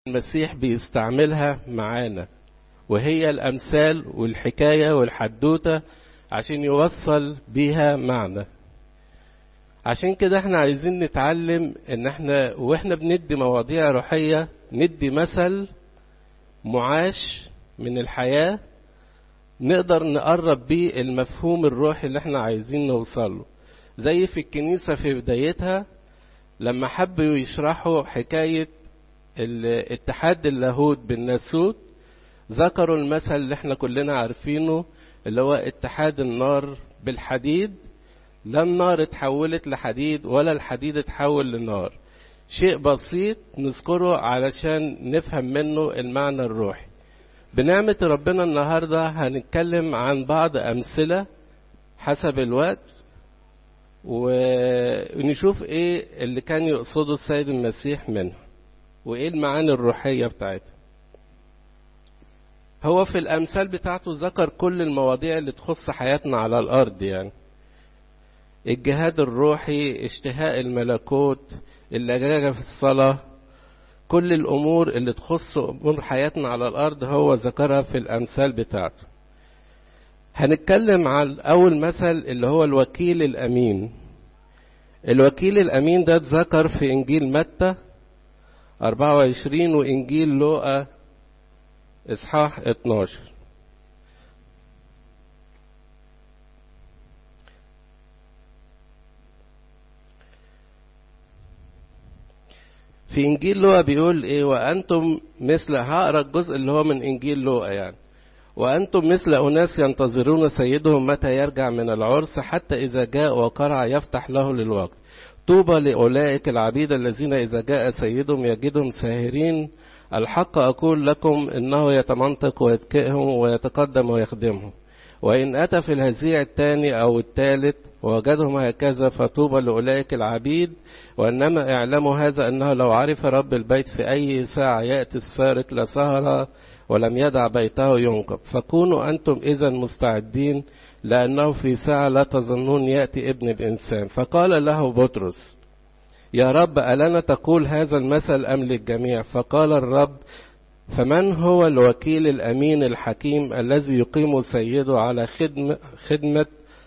المسيح بيستعملها معانا وهي الأمثال والحكاية والحدوتة عشان يوصل بيها معنى عشان كده احنا عايزين نتعلم ان احنا واحنا بندي مواضيع روحية ندي مثل معاش من الحياة نقدر نقرب بيه المفهوم الروحي اللي احنا عايزين نوصله زي في الكنيسة في بدايتها لما حبوا يشرحوا حكاية اتحاد اللاهوت بالناسوت ذكروا المثل اللي احنا كلنا عارفينه اللي هو اتحاد النار بالحديد لا النار اتحولت لحديد ولا الحديد اتحول لنار شيء بسيط نذكره علشان نفهم منه المعنى الروحي بنعمة ربنا النهاردة هنتكلم عن بعض أمثلة حسب الوقت ونشوف ايه اللي كان يقصده السيد المسيح منه وايه المعاني الروحية بتاعتها هو في الأمثال بتاعته ذكر كل المواضيع اللي تخص حياتنا على الأرض يعني الجهاد الروحي اشتهاء الملكوت اللجاجة في الصلاة كل الأمور اللي تخص أمور حياتنا على الأرض هو ذكرها في الأمثال بتاعته هنتكلم عن أول مثل اللي هو الوكيل الأمين الوكيل الأمين ده اتذكر في إنجيل متى 24 وإنجيل لوقا إصحاح 12 في إنجيل لوقا بيقول إيه وأنتم مثل هقرا الجزء اللي هو من إنجيل لوقا يعني وأنتم مثل أناس ينتظرون سيدهم متى يرجع من العرس حتى إذا جاء وقرع يفتح له للوقت طوبى لأولئك العبيد الذين إذا جاء سيدهم يجدهم ساهرين الحق أقول لكم إنه يتمنطق ويتكئهم ويتقدم ويخدمهم وإن أتى في الهزيع الثاني أو الثالث ووجدهم هكذا فطوبى لأولئك العبيد وإنما اعلموا هذا أنه لو عرف رب البيت في أي ساعة يأتي السارق لسهر ولم يدع بيته ينقب فكونوا أنتم إذا مستعدين لأنه في ساعة لا تظنون يأتي ابن الإنسان فقال له بطرس يا رب ألنا تقول هذا المثل أم للجميع فقال الرب فمن هو الوكيل الأمين الحكيم الذي يقيم سيده على خدمة, خدمة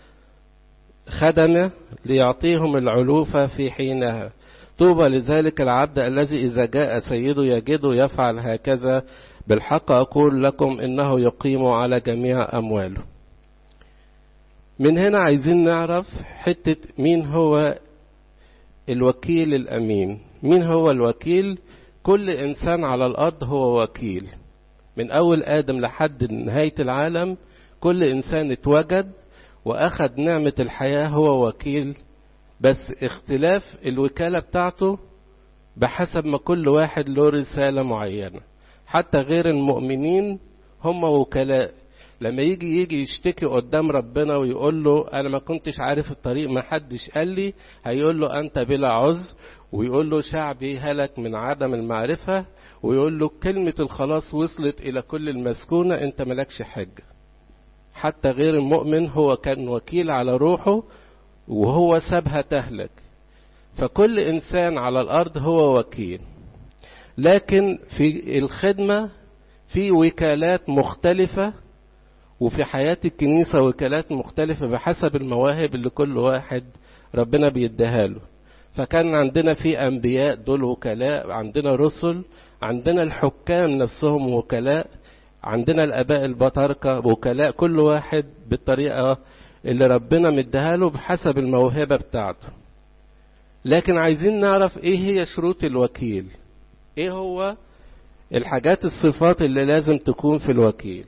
خدمه ليعطيهم العلوفة في حينها طوبى لذلك العبد الذي إذا جاء سيده يجده يفعل هكذا بالحق أقول لكم إنه يقيم على جميع أمواله من هنا عايزين نعرف حتة مين هو الوكيل الأمين مين هو الوكيل كل إنسان على الأرض هو وكيل من أول آدم لحد نهاية العالم كل إنسان اتوجد وأخذ نعمة الحياة هو وكيل بس اختلاف الوكالة بتاعته بحسب ما كل واحد له رسالة معينة حتى غير المؤمنين هم وكلاء لما يجي يجي يشتكي قدام ربنا ويقول له انا ما كنتش عارف الطريق ما حدش قال لي هيقول له انت بلا عذر ويقول له شعبي هلك من عدم المعرفة ويقول له كلمة الخلاص وصلت إلى كل المسكونة أنت ملكش حجة حتى غير المؤمن هو كان وكيل على روحه وهو سابها تهلك فكل إنسان على الأرض هو وكيل لكن في الخدمة في وكالات مختلفة وفي حياة الكنيسة وكالات مختلفة بحسب المواهب اللي كل واحد ربنا بيديها له فكان عندنا في أنبياء دول وكلاء عندنا رسل عندنا الحكام نفسهم وكلاء عندنا الآباء البطاركة وكلاء كل واحد بالطريقة اللي ربنا مديها له بحسب الموهبة بتاعته لكن عايزين نعرف ايه هي شروط الوكيل ايه هو الحاجات الصفات اللي لازم تكون في الوكيل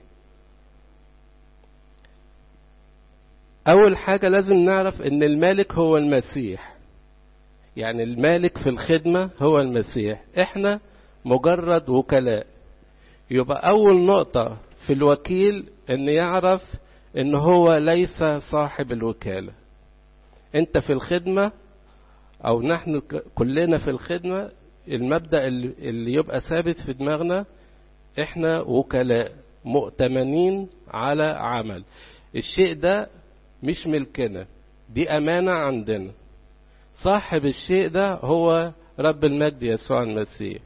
اول حاجة لازم نعرف ان المالك هو المسيح يعني المالك في الخدمة هو المسيح احنا مجرد وكلاء يبقى اول نقطة في الوكيل ان يعرف ان هو ليس صاحب الوكالة انت في الخدمة او نحن كلنا في الخدمة المبدأ اللي يبقى ثابت في دماغنا احنا وكلاء مؤتمنين على عمل الشيء ده مش ملكنا دي امانة عندنا صاحب الشيء ده هو رب المجد يسوع المسيح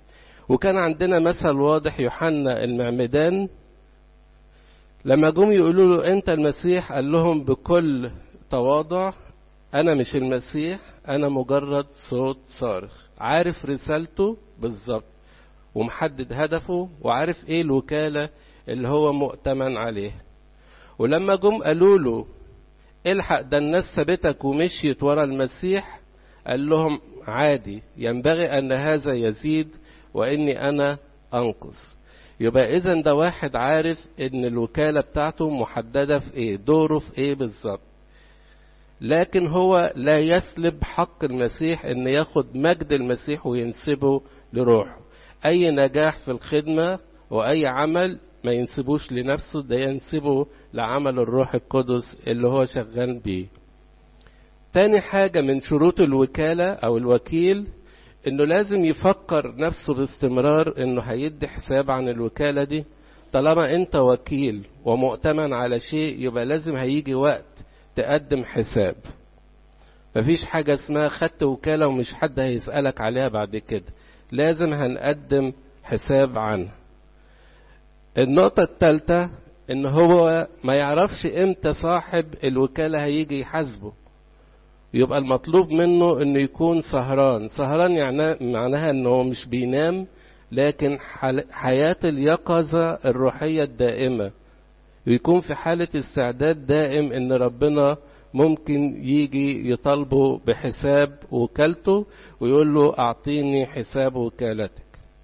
وكان عندنا مثل واضح يوحنا المعمدان لما جم يقولوا له انت المسيح قال لهم بكل تواضع انا مش المسيح انا مجرد صوت صارخ عارف رسالته بالظبط ومحدد هدفه وعارف ايه الوكالة اللي هو مؤتمن عليها ولما جم قالوا له الحق ده الناس سابتك ومشيت ورا المسيح قال لهم عادي ينبغي ان هذا يزيد واني انا انقص يبقى اذا ده واحد عارف ان الوكالة بتاعته محددة في ايه دوره في ايه بالظبط لكن هو لا يسلب حق المسيح ان ياخد مجد المسيح وينسبه لروحه اي نجاح في الخدمة واي عمل ما ينسبوش لنفسه ده ينسبه لعمل الروح القدس اللي هو شغال بيه تاني حاجة من شروط الوكالة او الوكيل انه لازم يفكر نفسه باستمرار انه هيدي حساب عن الوكالة دي طالما انت وكيل ومؤتمن على شيء يبقى لازم هيجي وقت تقدم حساب مفيش حاجة اسمها خدت وكالة ومش حد هيسألك عليها بعد كده لازم هنقدم حساب عنها النقطة الثالثة ان هو ما يعرفش امتى صاحب الوكالة هيجي يحاسبه يبقى المطلوب منه انه يكون سهران سهران يعني معناها انه مش بينام لكن حياة اليقظة الروحية الدائمة ويكون في حالة استعداد دائم ان ربنا ممكن يجي يطالبه بحساب وكالته ويقول له اعطيني حساب وكالتك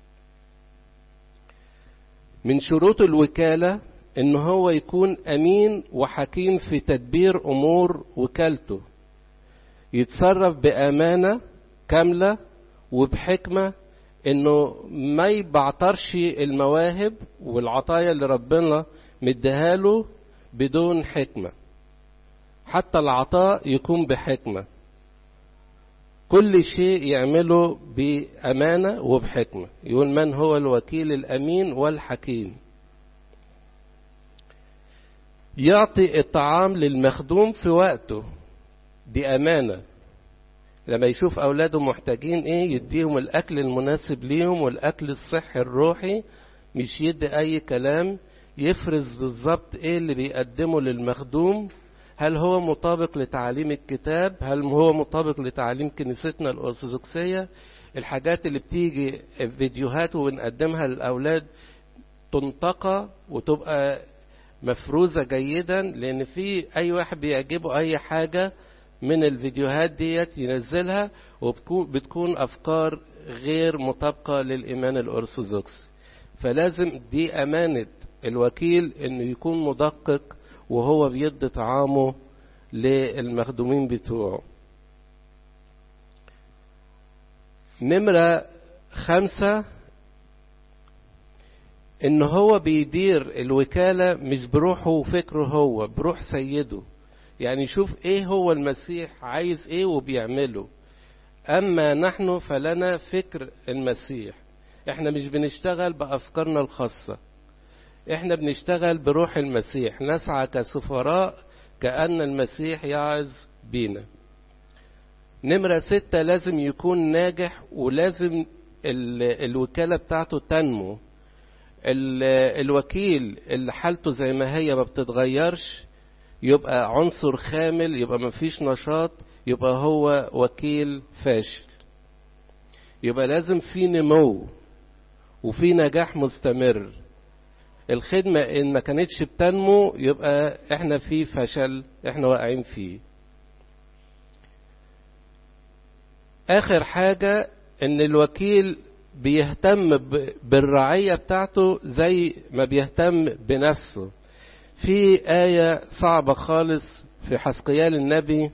من شروط الوكالة ان هو يكون امين وحكيم في تدبير امور وكالته يتصرف بامانة كاملة وبحكمة انه ما يبعترش المواهب والعطايا اللي ربنا مديها له بدون حكمة حتى العطاء يكون بحكمة كل شيء يعمله بأمانة وبحكمة يقول من هو الوكيل الأمين والحكيم يعطي الطعام للمخدوم في وقته بأمانة لما يشوف أولاده محتاجين إيه يديهم الأكل المناسب ليهم والأكل الصحي الروحي مش يدي أي كلام يفرز بالظبط إيه اللي بيقدمه للمخدوم هل هو مطابق لتعاليم الكتاب هل هو مطابق لتعاليم كنيستنا الأرثوذكسية الحاجات اللي بتيجي فيديوهات ونقدمها للأولاد تنتقى وتبقى مفروزة جيدا لأن في أي واحد بيعجبه أي حاجة من الفيديوهات ديت ينزلها وبتكون أفكار غير مطابقة للإيمان الأرثوذكسي فلازم دي أمانة الوكيل إنه يكون مدقق وهو بيدي طعامه للمخدومين بتوعه نمرة خمسة ان هو بيدير الوكالة مش بروحه وفكره هو بروح سيده يعني يشوف ايه هو المسيح عايز ايه وبيعمله اما نحن فلنا فكر المسيح احنا مش بنشتغل بافكارنا الخاصة احنا بنشتغل بروح المسيح نسعى كسفراء كأن المسيح يعظ بينا نمرة ستة لازم يكون ناجح ولازم الوكالة بتاعته تنمو الوكيل اللي حالته زي ما هي ما بتتغيرش يبقى عنصر خامل يبقى ما فيش نشاط يبقى هو وكيل فاشل يبقى لازم في نمو وفي نجاح مستمر الخدمة إن ما كانتش بتنمو يبقى إحنا في فشل إحنا واقعين فيه آخر حاجة إن الوكيل بيهتم بالرعية بتاعته زي ما بيهتم بنفسه في آية صعبة خالص في حسقيال النبي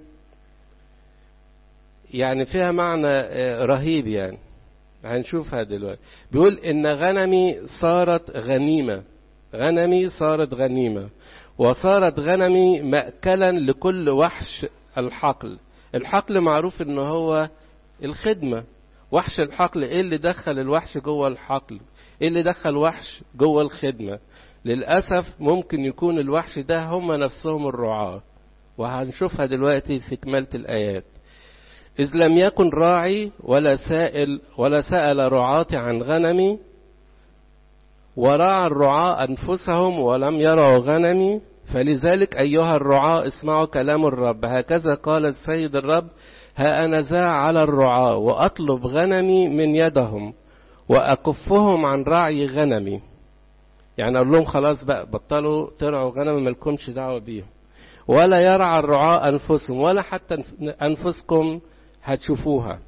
يعني فيها معنى رهيب يعني هنشوفها دلوقتي بيقول إن غنمي صارت غنيمة غنمي صارت غنيمة وصارت غنمي مأكلا لكل وحش الحقل الحقل معروف ان هو الخدمة وحش الحقل ايه اللي دخل الوحش جوه الحقل ايه اللي دخل وحش جوه الخدمة للأسف ممكن يكون الوحش ده هم نفسهم الرعاة وهنشوفها دلوقتي في كمالة الآيات إذ لم يكن راعي ولا سائل ولا سأل رعاتي عن غنمي ورعى الرعاة أنفسهم ولم يرعوا غنمي فلذلك أيها الرعاة اسمعوا كلام الرب هكذا قال السيد الرب ها أنا ذا على الرعاة وأطلب غنمي من يدهم وأكفهم عن رعي غنمي يعني أقول لهم خلاص بقى بطلوا ترعوا غنم مالكمش دعوة بيهم ولا يرعى الرعاة أنفسهم ولا حتى أنفسكم هتشوفوها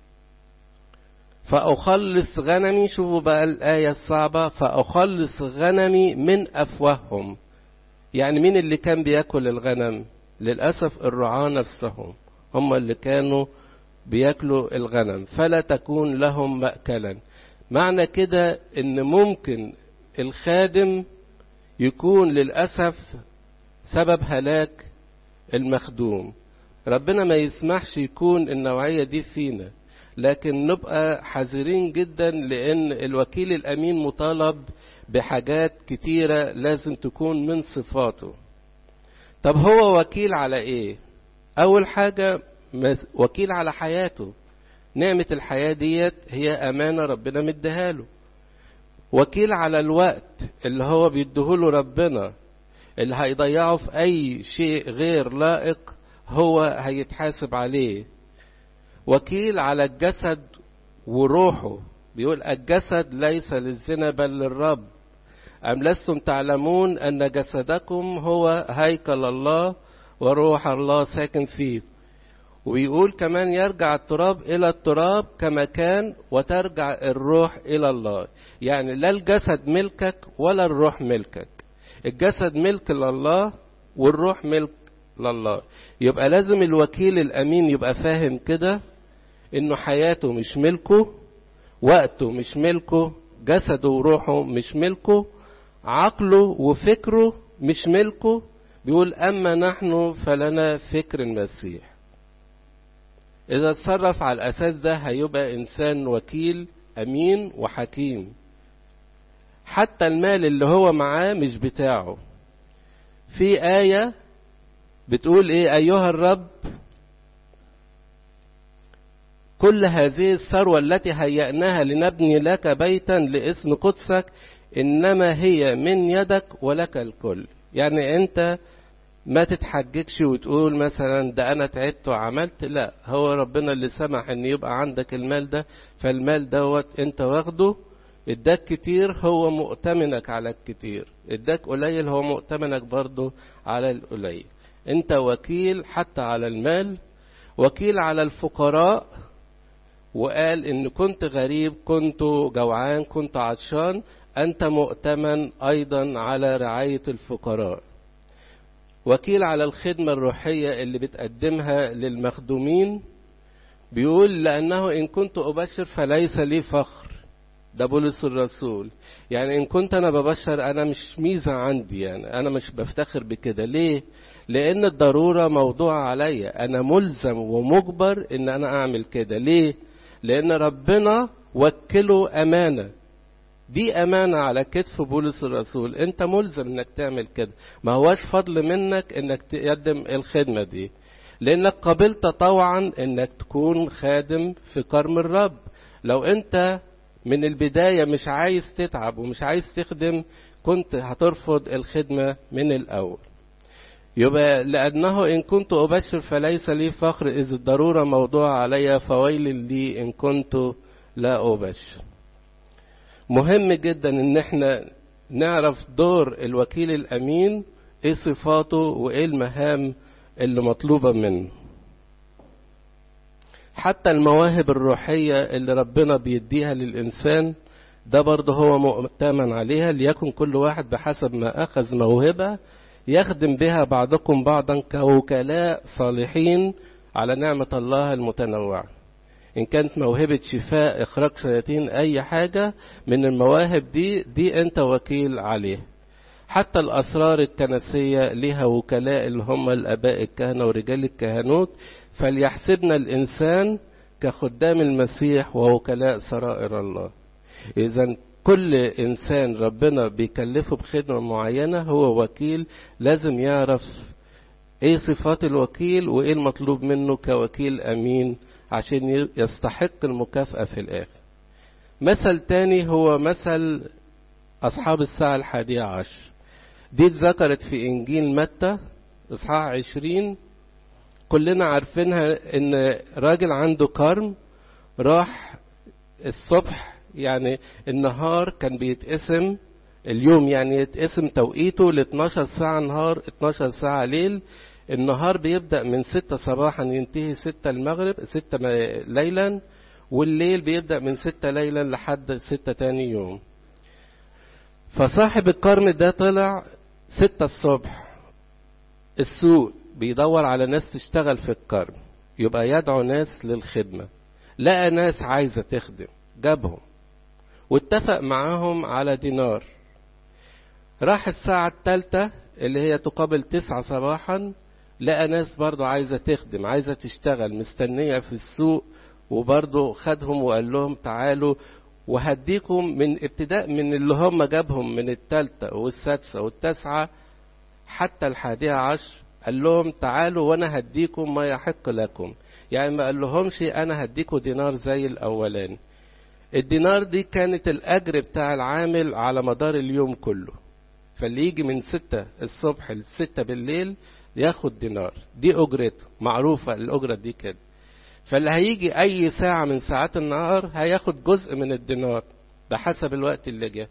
فأخلص غنمي شوفوا بقى الآية الصعبة فأخلص غنمي من أفواههم يعني مين اللي كان بياكل الغنم للأسف الرعاة نفسهم هم اللي كانوا بياكلوا الغنم فلا تكون لهم مأكلا معنى كده ان ممكن الخادم يكون للأسف سبب هلاك المخدوم ربنا ما يسمحش يكون النوعية دي فينا لكن نبقى حذرين جدا لأن الوكيل الأمين مطالب بحاجات كتيرة لازم تكون من صفاته طب هو وكيل على ايه اول حاجة وكيل على حياته نعمة الحياة ديت هي امانة ربنا مديها له وكيل على الوقت اللي هو بيديهوله ربنا اللي هيضيعه في اي شيء غير لائق هو هيتحاسب عليه وكيل على الجسد وروحه بيقول الجسد ليس للزنا بل للرب أم لستم تعلمون أن جسدكم هو هيكل الله وروح الله ساكن فيه ويقول كمان يرجع التراب إلى التراب كما كان وترجع الروح إلى الله يعني لا الجسد ملكك ولا الروح ملكك الجسد ملك لله والروح ملك لله يبقى لازم الوكيل الأمين يبقى فاهم كده إنه حياته مش ملكه وقته مش ملكه جسده وروحه مش ملكه عقله وفكره مش ملكه بيقول أما نحن فلنا فكر المسيح إذا اتصرف على الأساس ده هيبقى إنسان وكيل أمين وحكيم حتى المال اللي هو معاه مش بتاعه في آية بتقول إيه أيها الرب كل هذه الثروة التي هيأناها لنبني لك بيتا لاسم قدسك إنما هي من يدك ولك الكل يعني أنت ما تتحججش وتقول مثلا ده أنا تعبت وعملت لا هو ربنا اللي سمح إن يبقى عندك المال ده فالمال دوت أنت واخده اداك كتير هو مؤتمنك على الكتير اداك قليل هو مؤتمنك برضه على القليل انت وكيل حتى على المال وكيل على الفقراء وقال ان كنت غريب كنت جوعان كنت عطشان انت مؤتمن ايضا على رعاية الفقراء وكيل على الخدمة الروحية اللي بتقدمها للمخدومين بيقول لأنه إن كنت أبشر فليس لي فخر ده بولس الرسول يعني إن كنت أنا ببشر أنا مش ميزة عندي يعني أنا مش بفتخر بكده ليه؟ لأن الضرورة موضوع عليا أنا ملزم ومجبر إن أنا أعمل كده ليه؟ لأن ربنا وكله أمانة دي أمانة على كتف بولس الرسول أنت ملزم إنك تعمل كده ما هواش فضل منك إنك تقدم الخدمة دي لأنك قبلت طوعا إنك تكون خادم في كرم الرب لو أنت من البداية مش عايز تتعب ومش عايز تخدم كنت هترفض الخدمة من الأول يبقى لأنه إن كنت أبشر فليس لي فخر إذ الضرورة موضوع علي فويل لي إن كنت لا أبشر مهم جدا إن احنا نعرف دور الوكيل الأمين إيه صفاته وإيه المهام اللي مطلوبة منه حتى المواهب الروحية اللي ربنا بيديها للإنسان ده برضه هو مؤتمن عليها ليكن كل واحد بحسب ما أخذ موهبة يخدم بها بعضكم بعضا كوكلاء صالحين على نعمة الله المتنوعة إن كانت موهبة شفاء إخراج شياطين أي حاجة من المواهب دي دي أنت وكيل عليها حتى الأسرار الكنسية لها وكلاء اللي هم الآباء الكهنة ورجال الكهنوت فليحسبنا الإنسان كخدام المسيح ووكلاء سرائر الله إذا كل إنسان ربنا بيكلفه بخدمة معينة هو وكيل لازم يعرف إيه صفات الوكيل وإيه المطلوب منه كوكيل أمين عشان يستحق المكافأة في الآخر مثل تاني هو مثل أصحاب الساعة الحادية عشر دي اتذكرت في إنجيل متى إصحاح عشرين كلنا عارفينها إن راجل عنده كرم راح الصبح يعني النهار كان بيتقسم اليوم يعني يتقسم توقيته ل 12 ساعة نهار 12 ساعة ليل النهار بيبدأ من 6 صباحا ينتهي 6 المغرب 6 ليلا والليل بيبدأ من 6 ليلا لحد 6 تاني يوم فصاحب القرن ده طلع 6 الصبح السوق بيدور على ناس تشتغل في القرن يبقى يدعو ناس للخدمة لقى ناس عايزة تخدم جابهم واتفق معاهم على دينار راح الساعة الثالثة اللي هي تقابل تسعة صباحا لقى ناس برضو عايزة تخدم عايزة تشتغل مستنية في السوق وبرضو خدهم وقال لهم تعالوا وهديكم من ابتداء من اللي هم جابهم من الثالثة والسادسة والتاسعة حتى الحادية عشر قال لهم تعالوا وانا هديكم ما يحق لكم يعني ما قال لهمش انا هديكم دينار زي الاولاني الدينار دي كانت الاجر بتاع العامل على مدار اليوم كله فاللي يجي من ستة الصبح لستة بالليل ياخد دينار دي اجرته معروفة الاجرة دي كده فاللي هيجي اي ساعة من ساعات النهار هياخد جزء من الدينار ده حسب الوقت اللي جه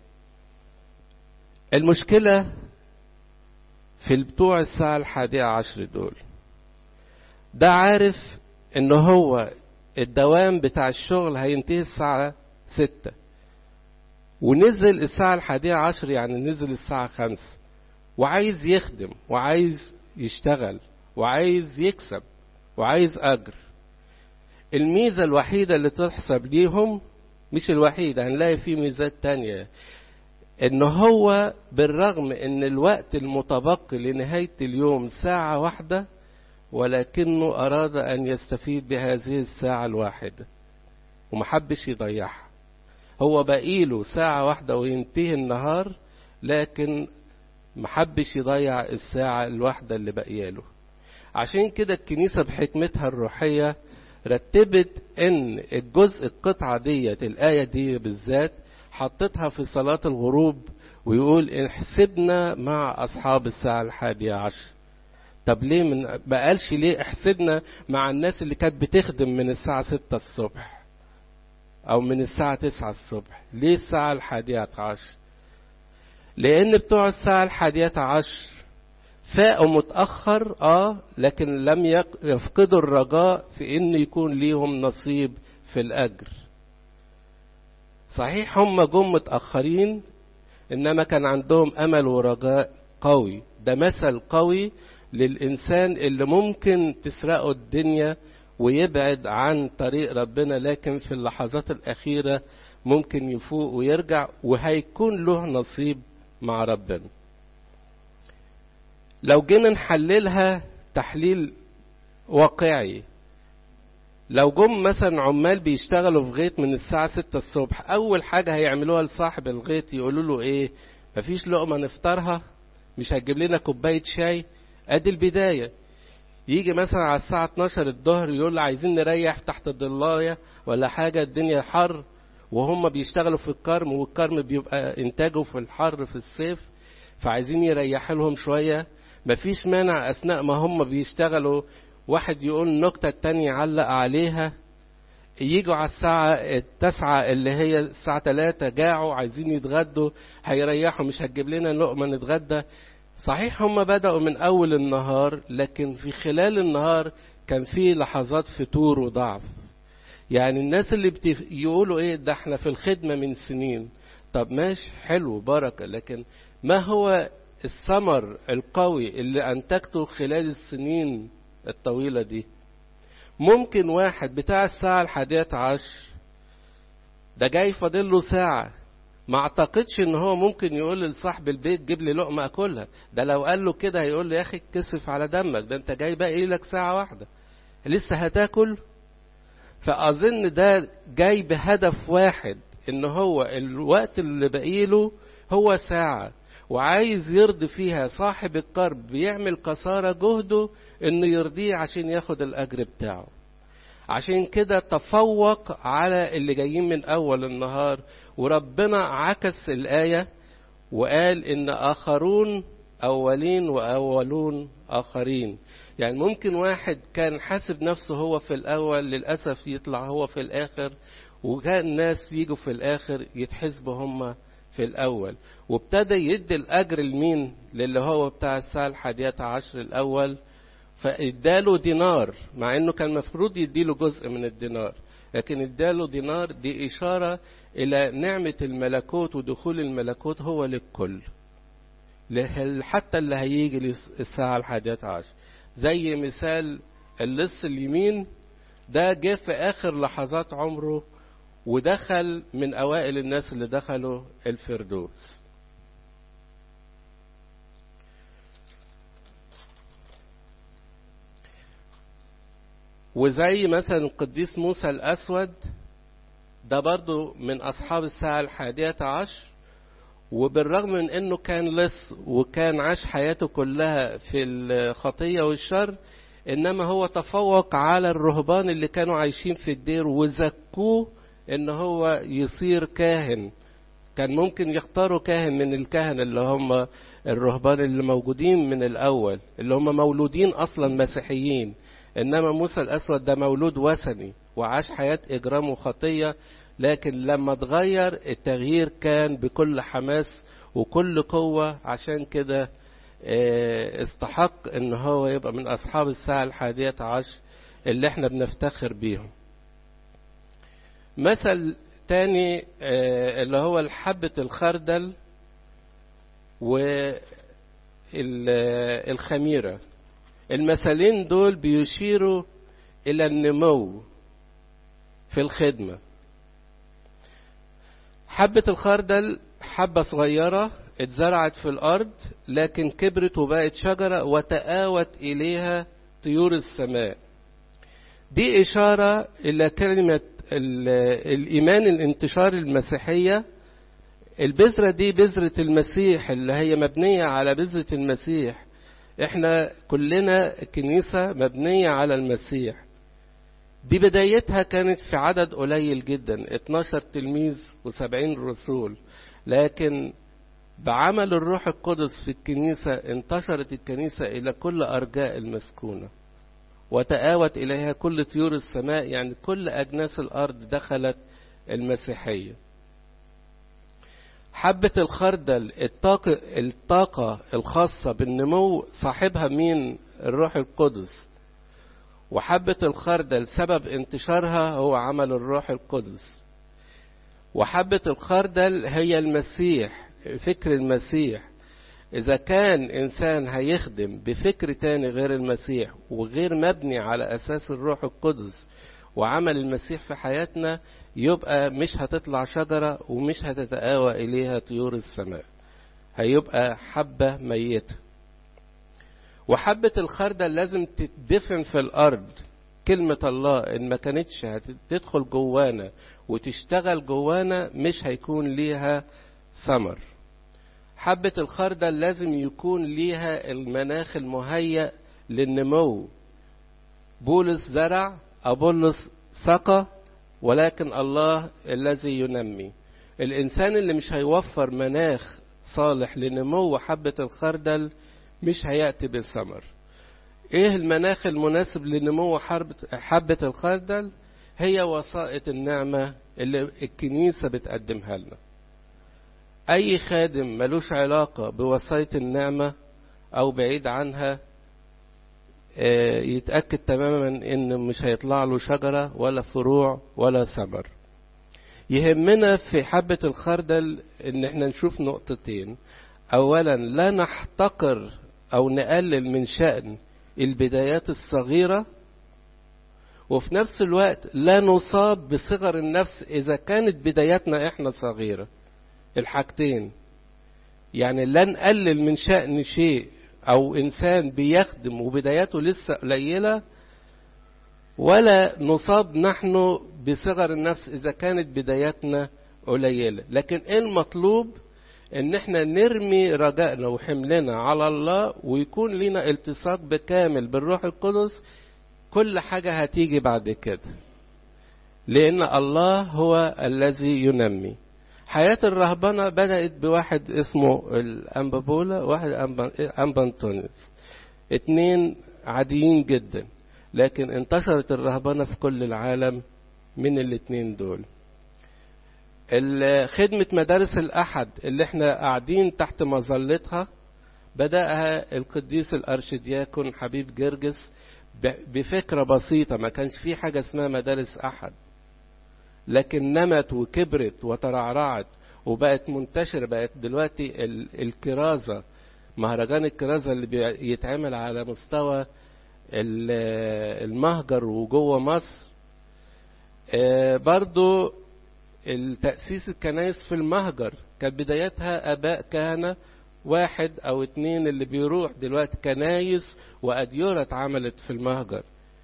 المشكلة في بتوع الساعة الحادية عشر دول ده عارف ان هو الدوام بتاع الشغل هينتهي الساعة ستة ونزل الساعة الحادية عشر يعني نزل الساعة خمسة وعايز يخدم وعايز يشتغل وعايز يكسب وعايز أجر الميزة الوحيدة اللي تحسب ليهم مش الوحيدة هنلاقي فيه ميزات تانية ان هو بالرغم ان الوقت المتبقي لنهاية اليوم ساعة واحدة ولكنه اراد ان يستفيد بهذه الساعة الواحدة ومحبش يضيعها هو بقيله ساعة واحدة وينتهي النهار لكن محبش يضيع الساعة الواحدة اللي بقياله عشان كده الكنيسة بحكمتها الروحية رتبت ان الجزء القطعة ديت الآية دي بالذات حطتها في صلاة الغروب ويقول احسبنا مع أصحاب الساعة الحادية عشر طب ليه من ما قالش ليه احسبنا مع الناس اللي كانت بتخدم من الساعة ستة الصبح أو من الساعة تسعة الصبح ليه الساعة الحادية عشر لأن بتوع الساعة الحادية عشر فاقوا متأخر اه لكن لم يفقدوا الرجاء في ان يكون ليهم نصيب في الأجر صحيح هم جم متأخرين إنما كان عندهم أمل ورجاء قوي ده مثل قوي للإنسان اللي ممكن تسرقه الدنيا ويبعد عن طريق ربنا لكن في اللحظات الأخيرة ممكن يفوق ويرجع وهيكون له نصيب مع ربنا لو جينا نحللها تحليل واقعي لو جم مثلا عمال بيشتغلوا في غيط من الساعة ستة الصبح أول حاجة هيعملوها لصاحب الغيط يقولوا له إيه مفيش لقمة نفطرها مش هتجيب لنا كوباية شاي أدي البداية يجي مثلا على الساعة 12 الظهر يقول عايزين نريح تحت الضلاية ولا حاجة الدنيا حر وهم بيشتغلوا في الكرم والكرم بيبقى إنتاجه في الحر في الصيف فعايزين يريحوا لهم شوية مفيش مانع أثناء ما هم بيشتغلوا واحد يقول النكتة التانية علق عليها يجوا على الساعة التاسعة اللي هي الساعة تلاتة جاعوا عايزين يتغدوا هيريحوا مش هتجيب لنا لقمة نتغدى صحيح هم بدأوا من أول النهار لكن في خلال النهار كان في لحظات فتور وضعف يعني الناس اللي بتف... يقولوا ايه ده احنا في الخدمة من سنين طب ماشي حلو بركة لكن ما هو الثمر القوي اللي أنتجته خلال السنين الطويلة دي ممكن واحد بتاع الساعة الحادية عشر ده جاي فاضل له ساعة ما اعتقدش ان هو ممكن يقول لصاحب البيت جيب لي لقمة اكلها ده لو قال له كده هيقول له يا اخي كسف على دمك ده انت جاي باقي لك ساعة واحدة لسه هتاكل فاظن ده جاي بهدف واحد ان هو الوقت اللي باقي له هو ساعة وعايز يرضي فيها صاحب القرب بيعمل كسارة جهده انه يرضيه عشان ياخد الاجر بتاعه عشان كده تفوق على اللي جايين من أول النهار وربنا عكس الآية وقال إن آخرون أولين وأولون آخرين يعني ممكن واحد كان حاسب نفسه هو في الأول للأسف يطلع هو في الآخر وكان ناس يجوا في الآخر يتحسبوا هم في الأول وابتدى يدي الأجر لمين للي هو بتاع الساعة الحادية عشر الأول فاداله دينار مع انه كان المفروض يديله جزء من الدينار لكن اداله دينار دي إشارة إلى نعمة الملكوت ودخول الملكوت هو للكل حتى اللي هيجي الساعة الحادية عشر زي مثال اللص اليمين ده جه في آخر لحظات عمره ودخل من أوائل الناس اللي دخلوا الفردوس وزي مثلا القديس موسى الأسود ده برضو من أصحاب الساعة الحادية عشر وبالرغم من أنه كان لص وكان عاش حياته كلها في الخطية والشر إنما هو تفوق على الرهبان اللي كانوا عايشين في الدير وزكوه إن هو يصير كاهن كان ممكن يختاروا كاهن من الكهنة اللي هم الرهبان اللي موجودين من الأول اللي هم مولودين أصلا مسيحيين إنما موسى الأسود ده مولود وثني وعاش حياة إجرام وخطية لكن لما اتغير التغيير كان بكل حماس وكل قوة عشان كده استحق ان هو يبقى من اصحاب الساعة الحادية عشر اللي احنا بنفتخر بيهم مثل تاني اللي هو الحبة الخردل والخميرة المثلين دول بيشيروا إلى النمو في الخدمة حبة الخردل حبة صغيرة اتزرعت في الأرض لكن كبرت وبقت شجرة وتآوت إليها طيور السماء دي إشارة إلى كلمة الإيمان الانتشار المسيحية البذرة دي بذرة المسيح اللي هي مبنية على بذرة المسيح احنا كلنا كنيسة مبنية على المسيح دي بدايتها كانت في عدد قليل جدا 12 تلميذ و70 رسول لكن بعمل الروح القدس في الكنيسة انتشرت الكنيسة إلى كل أرجاء المسكونة وتآوت إليها كل طيور السماء يعني كل أجناس الأرض دخلت المسيحية حبة الخردل الطاقة, الطاقة الخاصة بالنمو صاحبها مين الروح القدس وحبة الخردل سبب انتشارها هو عمل الروح القدس وحبة الخردل هي المسيح فكر المسيح إذا كان إنسان هيخدم بفكر تاني غير المسيح وغير مبني على أساس الروح القدس وعمل المسيح في حياتنا يبقى مش هتطلع شجرة ومش هتتآوى إليها طيور السماء هيبقى حبة ميتة وحبة الخردل لازم تدفن في الأرض كلمة الله إن ما كانتش هتدخل جوانا وتشتغل جوانا مش هيكون ليها ثمر حبة الخردل لازم يكون ليها المناخ المهيأ للنمو بولس زرع أبولس سقى ولكن الله الذي ينمي الإنسان اللي مش هيوفر مناخ صالح لنمو حبة الخردل مش هيأتي بالثمر ايه المناخ المناسب لنمو حبة الخردل هي وسائط النعمة اللي الكنيسة بتقدمها لنا أي خادم ملوش علاقة بوسائط النعمة أو بعيد عنها يتأكد تماما إن مش هيطلع له شجرة ولا فروع ولا ثمر يهمنا في حبة الخردل إن احنا نشوف نقطتين أولا لا نحتقر أو نقلل من شأن البدايات الصغيرة وفي نفس الوقت لا نصاب بصغر النفس إذا كانت بداياتنا إحنا صغيرة الحاجتين يعني لا نقلل من شأن شيء أو إنسان بيخدم وبداياته لسه قليلة ولا نصاب نحن بصغر النفس إذا كانت بداياتنا قليلة لكن المطلوب ان احنا نرمي رجائنا وحملنا على الله ويكون لنا التصاق بكامل بالروح القدس كل حاجة هتيجي بعد كده لأن الله هو الذي ينمي حياة الرهبنة بدأت بواحد اسمه الأنبابولا واحد أمبانتونيس اتنين عاديين جدا لكن انتشرت الرهبنة في كل العالم من الاتنين دول خدمة مدارس الأحد اللي احنا قاعدين تحت مظلتها بدأها القديس الأرشدياكون حبيب جرجس بفكرة بسيطة ما كانش في حاجة اسمها مدارس أحد لكن نمت وكبرت وترعرعت وبقت منتشرة بقت دلوقتي الكرازة مهرجان الكرازة اللي بيتعمل على مستوى المهجر وجوه مصر برضو التأسيس الكنائس في المهجر كانت بدايتها آباء كهنة واحد أو اتنين اللي بيروح دلوقتي كنايس وأديرة اتعملت في المهجر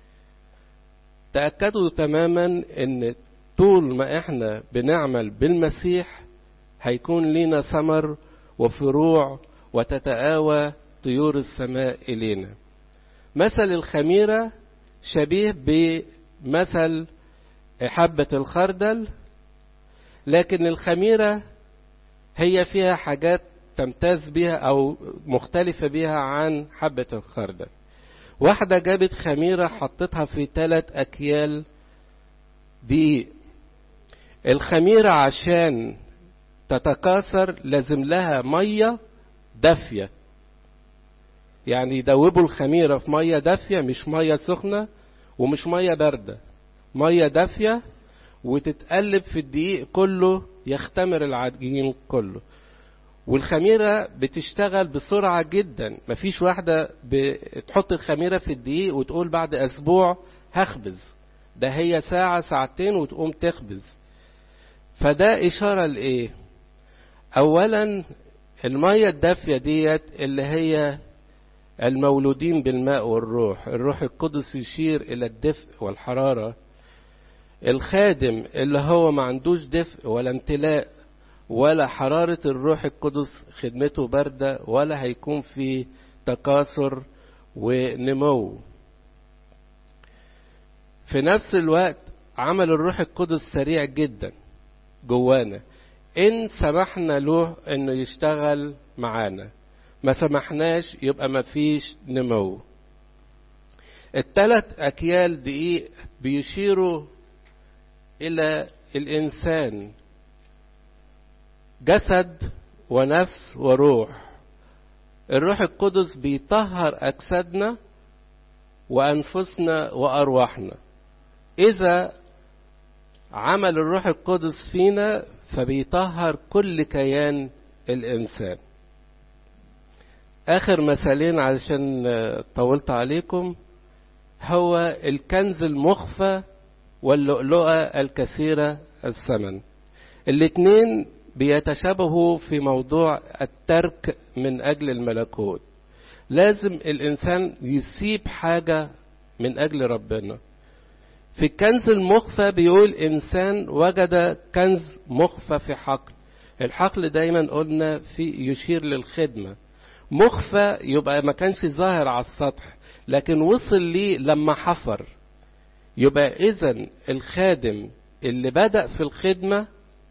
تأكدوا تماما ان طول ما احنا بنعمل بالمسيح هيكون لينا ثمر وفروع وتتآوى طيور السماء إلينا مثل الخميرة شبيه بمثل حبة الخردل لكن الخميرة هي فيها حاجات تمتاز بها أو مختلفة بها عن حبة الخردل واحدة جابت خميرة حطتها في ثلاث أكيال دقيق الخميرة عشان تتكاثر لازم لها مية دافية يعني يدوبوا الخميرة في مية دافية مش مية سخنة ومش مية باردة مية دافية وتتقلب في الدقيق كله يختمر العجين كله والخميرة بتشتغل بسرعة جدا مفيش واحدة بتحط الخميرة في الدقيق وتقول بعد أسبوع هخبز ده هي ساعة ساعتين وتقوم تخبز فده إشارة لإيه أولا المية الدافية ديت اللي هي المولودين بالماء والروح الروح القدس يشير إلى الدفء والحرارة الخادم اللي هو ما عندوش دفء ولا امتلاء ولا حرارة الروح القدس خدمته باردة ولا هيكون في تكاثر ونمو في نفس الوقت عمل الروح القدس سريع جدا جوانا إن سمحنا له إنه يشتغل معانا ما سمحناش يبقى ما فيش نمو الثلاث أكيال دقيق بيشيروا إلى الإنسان جسد ونفس وروح الروح القدس بيطهر أجسادنا وأنفسنا وأرواحنا إذا عمل الروح القدس فينا فبيطهر كل كيان الإنسان آخر مثالين علشان طولت عليكم هو الكنز المخفى واللؤلؤة الكثيرة الثمن الاتنين بيتشابهوا في موضوع الترك من أجل الملكوت لازم الإنسان يسيب حاجة من أجل ربنا في الكنز المخفى بيقول إنسان وجد كنز مخفى في حقل الحقل دايما قلنا في يشير للخدمة مخفى يبقى ما كانش ظاهر على السطح لكن وصل ليه لما حفر يبقى إذا الخادم اللي بدأ في الخدمة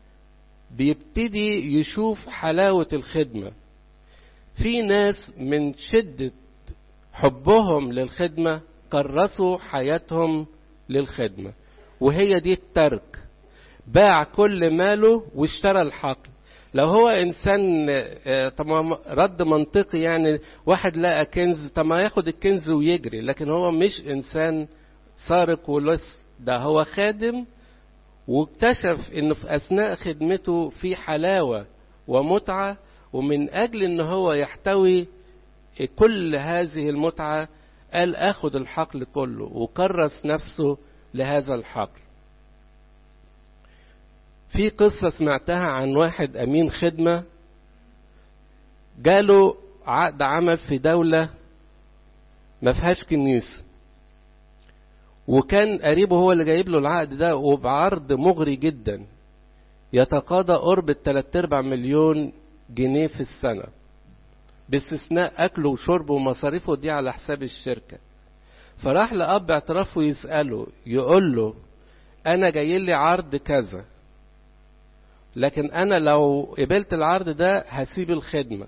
بيبتدي يشوف حلاوة الخدمة في ناس من شدة حبهم للخدمة كرسوا حياتهم للخدمة وهي دي الترك باع كل ماله واشترى الحقل لو هو انسان طب رد منطقي يعني واحد لقى كنز طب ما ياخد الكنز ويجري لكن هو مش انسان سارق ولص ده هو خادم واكتشف انه في اثناء خدمته في حلاوه ومتعه ومن اجل ان هو يحتوي كل هذه المتعه قال اخد الحقل كله وكرس نفسه لهذا الحقل في قصة سمعتها عن واحد أمين خدمة جاله عقد عمل في دولة ما فيهاش كنيسة وكان قريبه هو اللي جايب له العقد ده وبعرض مغري جدا يتقاضى قرب التلات ارباع مليون جنيه في السنة باستثناء أكله وشربه ومصاريفه دي على حساب الشركة فراح لأب اعترافه يسأله يقول له أنا جاي لي عرض كذا لكن أنا لو قبلت العرض ده هسيب الخدمة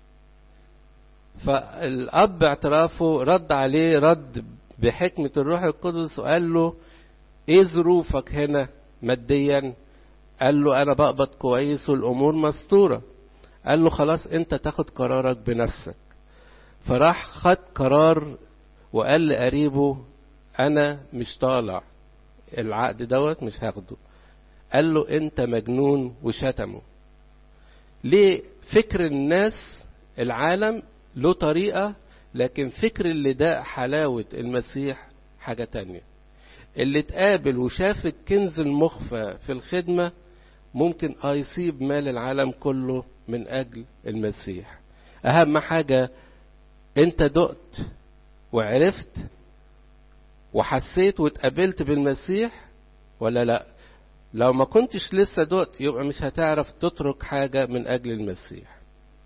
فالأب اعترافه رد عليه رد بحكمة الروح القدس وقال له ايه ظروفك هنا ماديا قال له انا بقبض كويس والامور مستورة قال له خلاص انت تاخد قرارك بنفسك فراح خد قرار وقال لقريبه انا مش طالع العقد دوت مش هاخده قال له انت مجنون وشتمه ليه فكر الناس العالم له طريقة لكن فكر اللي ده حلاوة المسيح حاجة تانية اللي اتقابل وشاف الكنز المخفى في الخدمة ممكن اه يسيب مال العالم كله من أجل المسيح أهم حاجة أنت دقت وعرفت وحسيت واتقابلت بالمسيح ولا لا لو ما كنتش لسه دقت يبقى مش هتعرف تترك حاجة من أجل المسيح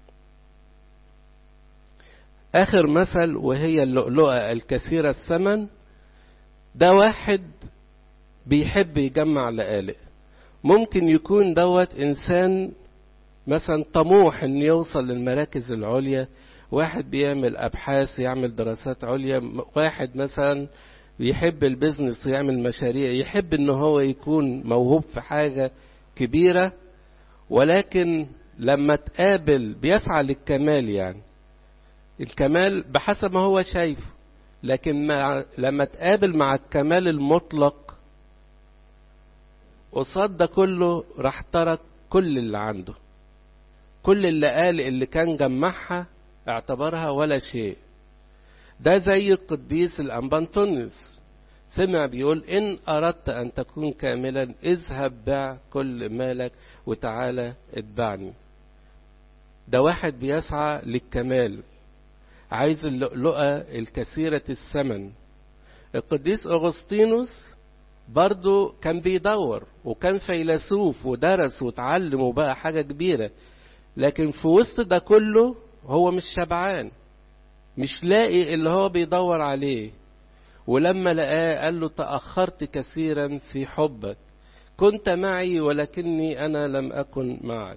آخر مثل وهي اللؤلؤة الكثيرة الثمن ده واحد بيحب يجمع لقالق ممكن يكون دوت إنسان مثلا طموح إن يوصل للمراكز العليا واحد بيعمل أبحاث يعمل دراسات عليا واحد مثلا يحب البيزنس يعمل مشاريع يحب إن هو يكون موهوب في حاجة كبيرة ولكن لما تقابل بيسعى للكمال يعني الكمال بحسب ما هو شايفه لكن مع لما تقابل مع الكمال المطلق قصاد ده كله راح ترك كل اللي عنده كل اللي قال اللي كان جمعها اعتبرها ولا شيء ده زي القديس الأنبانتونيوس سمع بيقول إن أردت أن تكون كاملا اذهب بع كل مالك وتعالى اتبعني ده واحد بيسعى للكمال عايز اللؤلؤة الكثيرة الثمن القديس أغسطينوس برضو كان بيدور وكان فيلسوف ودرس وتعلم وبقى حاجة كبيرة لكن في وسط ده كله هو مش شبعان مش لاقي اللي هو بيدور عليه ولما لقاه قال له تأخرت كثيرا في حبك كنت معي ولكني أنا لم أكن معك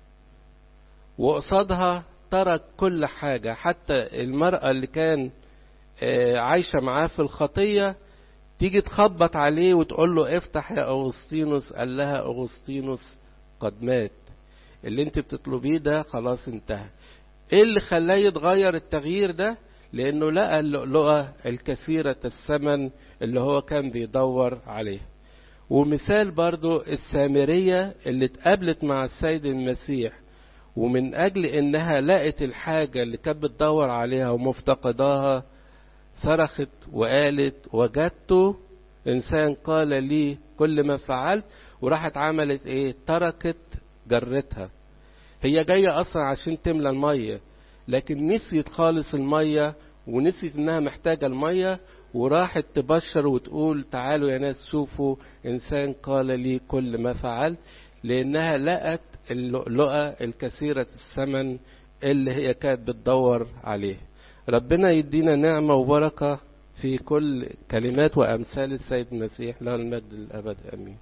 وقصادها ترك كل حاجة حتى المرأة اللي كان عايشة معاه في الخطية تيجي تخبط عليه وتقول له افتح يا أغسطينوس قال لها أغسطينوس قد مات اللي انت بتطلبيه ده خلاص انتهى ايه اللي خلاه يتغير التغيير ده لانه لقى اللؤلؤة الكثيرة الثمن اللي هو كان بيدور عليه ومثال برضو السامرية اللي اتقابلت مع السيد المسيح ومن أجل إنها لقت الحاجة اللي كانت بتدور عليها ومفتقداها صرخت وقالت وجدت إنسان قال لي كل ما فعلت وراحت عملت إيه تركت جرتها هي جاية أصلا عشان تملى المية لكن نسيت خالص المية ونسيت إنها محتاجة المية وراحت تبشر وتقول تعالوا يا ناس شوفوا إنسان قال لي كل ما فعلت لأنها لقت اللؤلؤة الكثيرة الثمن اللي هي كانت بتدور عليه ربنا يدينا نعمة وبركة في كل كلمات وأمثال السيد المسيح له المجد للأبد أمين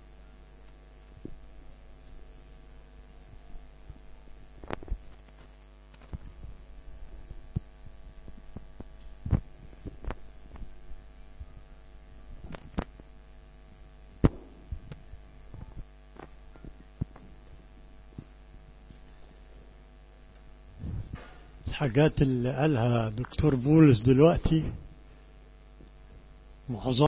الحاجات اللي قالها دكتور بولس دلوقتي معظم